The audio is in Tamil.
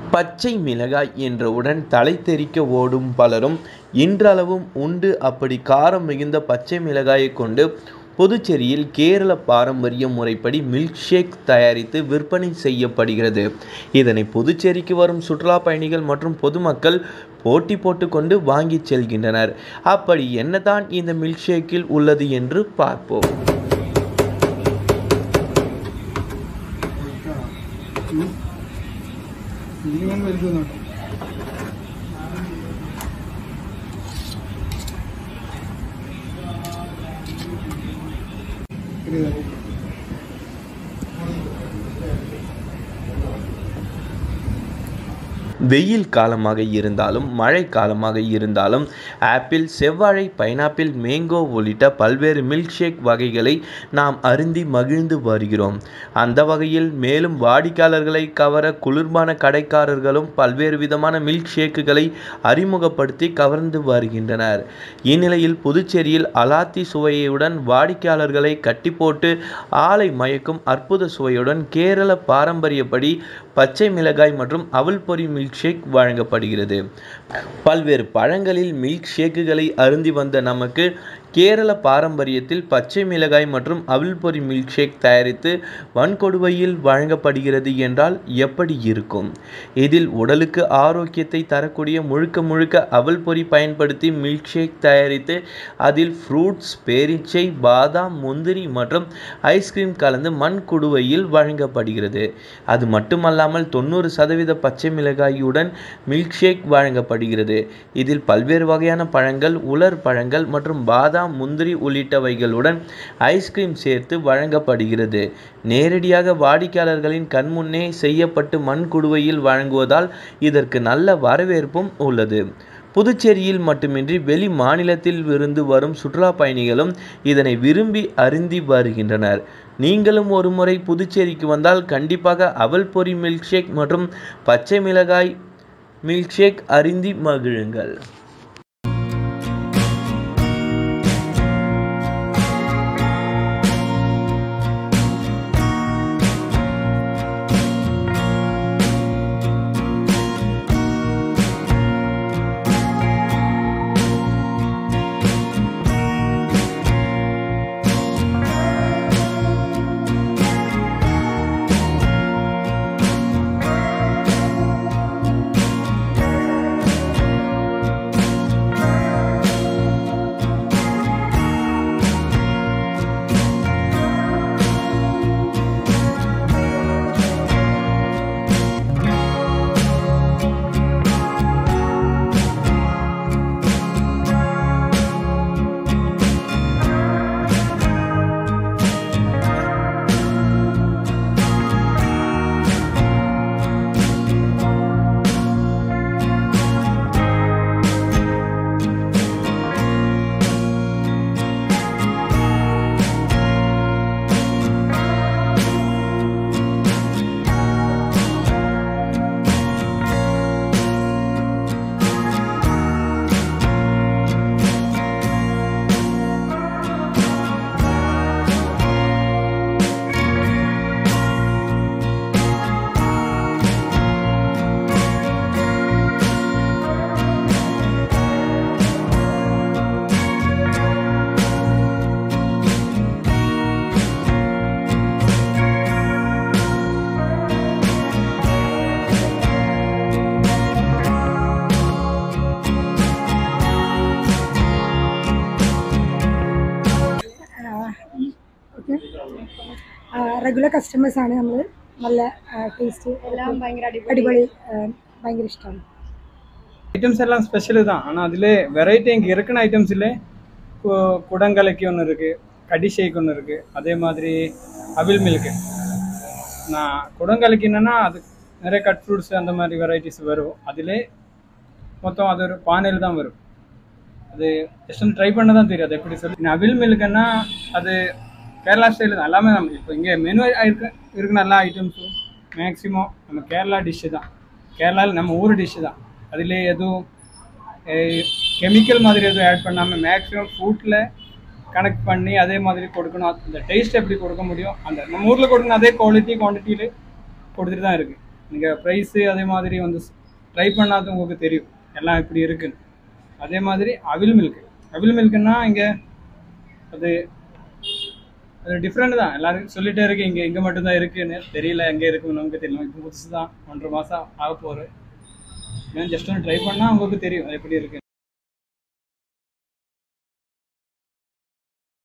பச்சை மிளகாய் என்றவுடன் தலை தெறிக்க ஓடும் பலரும் இன்றளவும் உண்டு அப்படி காரம் மிகுந்த பச்சை மிளகாயை கொண்டு புதுச்சேரியில் கேரள பாரம்பரிய முறைப்படி மில்க் ஷேக் தயாரித்து விற்பனை செய்யப்படுகிறது இதனை புதுச்சேரிக்கு வரும் சுற்றுலா பயணிகள் மற்றும் பொதுமக்கள் போட்டி போட்டுக்கொண்டு வாங்கிச் செல்கின்றனர் அப்படி என்னதான் இந்த மில்க் ஷேக்கில் உள்ளது என்று பார்ப்போம் మినిమం వెళ్తుందంట வெயில் காலமாக இருந்தாலும் மழை காலமாக இருந்தாலும் ஆப்பிள் செவ்வாழை பைனாப்பிள் மேங்கோ உள்ளிட்ட பல்வேறு மில்க் ஷேக் வகைகளை நாம் அருந்தி மகிழ்ந்து வருகிறோம் அந்த வகையில் மேலும் வாடிக்கையாளர்களை கவர குளிர்பான கடைக்காரர்களும் பல்வேறு விதமான மில்க் ஷேக்குகளை அறிமுகப்படுத்தி கவர்ந்து வருகின்றனர் இந்நிலையில் புதுச்சேரியில் அலாத்தி சுவையுடன் வாடிக்கையாளர்களை கட்டி போட்டு ஆளை மயக்கும் அற்புத சுவையுடன் கேரள பாரம்பரியப்படி பச்சை மிளகாய் மற்றும் அவல் பொரி மில்க் ஷேக் வழங்கப்படுகிறது பல்வேறு பழங்களில் மில்க் ஷேக்குகளை அருந்தி வந்த நமக்கு கேரள பாரம்பரியத்தில் பச்சை மிளகாய் மற்றும் அவல் பொரி மில்க் ஷேக் தயாரித்து வன்கொடுவையில் வழங்கப்படுகிறது என்றால் எப்படி இருக்கும் இதில் உடலுக்கு ஆரோக்கியத்தை தரக்கூடிய முழுக்க முழுக்க அவல் பொரி பயன்படுத்தி மில்க் ஷேக் தயாரித்து அதில் ஃப்ரூட்ஸ் பேரீச்சை பாதாம் முந்திரி மற்றும் ஐஸ்கிரீம் கலந்து மண் குடுவையில் வழங்கப்படுகிறது அது மட்டுமல்லாமல் தொண்ணூறு சதவீத பச்சை மிளகாயுடன் மில்க் ஷேக் வழங்கப்படுகிறது இதில் பல்வேறு வகையான பழங்கள் உலர் பழங்கள் மற்றும் பாதாம் முந்திரி உள்ளிட்டவைகளுடன் ஐஸ்கிரீம் சேர்த்து வழங்கப்படுகிறது நேரடியாக வாடிக்கையாளர்களின் கண்முன்னே செய்யப்பட்டு மண் குடுவையில் வழங்குவதால் இதற்கு நல்ல வரவேற்பும் உள்ளது புதுச்சேரியில் மட்டுமின்றி வெளி மாநிலத்தில் இருந்து வரும் சுற்றுலா பயணிகளும் இதனை விரும்பி அருந்தி வருகின்றனர் நீங்களும் ஒரு முறை புதுச்சேரிக்கு வந்தால் கண்டிப்பாக அவல் பொரி மில்க் ஷேக் மற்றும் பச்சை மிளகாய் மில்க் ஷேக் அருந்தி மகிழுங்கள் ഓക്കെ റെഗുലർ കസ്റ്റമേഴ്സാണ് നമ്മൾ നല്ല ടേസ്റ്റ് എല്ലാം ഭയങ്കര അടിപൊളി അടിപൊളി ആ, ഭയങ്കര ഇഷ്ടമാണ് ஐட்டம்ஸ் எல்லாம் ஸ்பெஷலு தான் ஆனால் அதில் வெரைட்டி இங்கே இருக்கிற ஐட்டம்ஸில் குடங்கலக்கி ஒன்று இருக்குது கடி ஷேக் ஒன்று இருக்குது அதே மாதிரி அவில் மில்க்கு நான் குடங்கலக்கி என்னன்னா அது நிறைய கட் ஃப்ரூட்ஸ் அந்த மாதிரி வெரைட்டிஸ் வரும் அதிலே மொத்தம் அது ஒரு பானையில் தான் வரும் அது ஜஸ்ட் ட்ரை பண்ண தான் தெரியும் அது எப்படி சொல்லி நான் அவில் மில்க்குன்னா அது கேரளா ஸ்டைல் தான் எல்லாமே நம்ம இப்போ இங்கே மெனு இருக்க இருக்கிற எல்லா ஐட்டம்ஸும் மேக்ஸிமம் நம்ம கேரளா டிஷ்ஷு தான் கேரளாவில் நம்ம ஊர் டிஷ்ஷு தான் அதில் எதுவும் கெமிக்கல் மாதிரி எதுவும் ஆட் பண்ணாமல் மேக்ஸிமம் ஃப்ரூட்டில் கனெக்ட் பண்ணி அதே மாதிரி கொடுக்கணும் அந்த டேஸ்ட் எப்படி கொடுக்க முடியும் அந்த நம்ம ஊரில் கொடுக்கணும் அதே குவாலிட்டி குவான்டிட்டியில் கொடுத்துட்டு தான் இருக்குது நீங்கள் ப்ரைஸு அதே மாதிரி வந்து ட்ரை பண்ணாத உங்களுக்கு தெரியும் எல்லாம் இப்படி இருக்குன்னு அதே மாதிரி அவில் மில்க் அவில் மில்க்குன்னா இங்கே அது அது டிஃப்ரெண்ட் தான் எல்லாரும் சொல்லிட்டே இருக்கு இங்கே இங்கே மட்டும்தான் இருக்குன்னு தெரியல எங்கே இருக்குன்னு நமக்கு தெரியல இப்போ புதுசு தான் ஒன்றரை மாதம் ஆக போகுது ஜஸ்ட் ஒன்று ட்ரை பண்ணால் உங்களுக்கு தெரியும் அது எப்படி இருக்கு